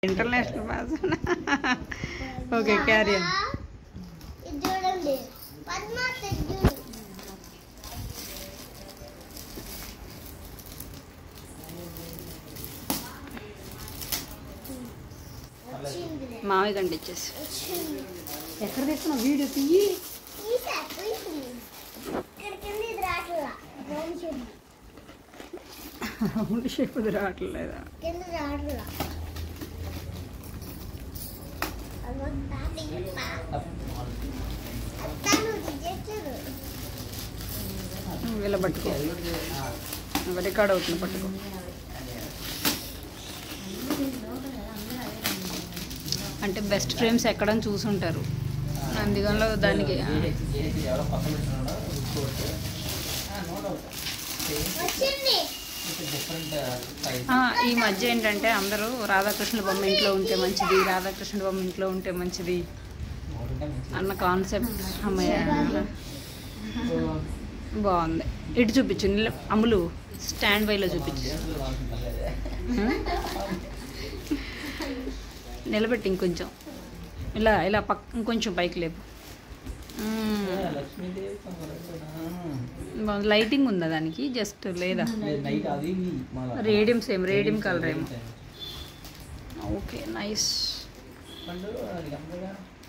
International భాష okay carry ఇది చూడండి పద్మ చూడు వచ్చిందిలే. మామయ్య కంటే ఇచ్చేసి వచ్చింది. ఎక్కడ తీస్తున్నా వీడియో తీయి తీసా, తీసింది. ఇక్కడ కింద ఇది రాట్లా. Round shape. రౌండ్ షేప్ రావట్లేదా కింద రాట్లా. అమ్మో, తాత ఇప్పా. అత్త నువ్వు తీయట్లేదు. వీళ్ళ పట్టుకో రికార్డ్ అవుతుంది పట్టుకో అంటే బెస్ట్ ఫ్రేమ్స్ ఎక్కడని చూసుంటారు అందుకనిలో దానికి ఎవరో పక్కన పెట్టుకున్నాడో చూసుకోవచ్చు వచ్చింది డిఫరెంట్ సైజ్ ఆ, ఈ మధ్య ఏంటంటే అందరూ రాధాకృష్ణుల బొమ్మ ఇంట్లో ఉంటే మంచిది రాధాకృష్ణుల బొమ్మ ఇంట్లో ఉంటే మంచిది అన్న కాన్సెప్ట్ అమ్మయ్య బాగుంది ఇటు చూపించు నిల- అమ్ములు స్టాండ్ బైలో చూపించు ఆ? నిలబెట్టి ఇంకొంచెం ఇలా ఇలా పక్క ఇంకొంచెం పైకి లేపు మ్మ్. లక్ష్మీదేవి బాగుంది లైటింగ్ ఉందా దానికి జస్ట్ లేదా నైట్ అది మళ్ళా. రేడియం సేమ్ రేడియం కలర్ ఏమో ఓకే నైస్ పండు అది కనపడగా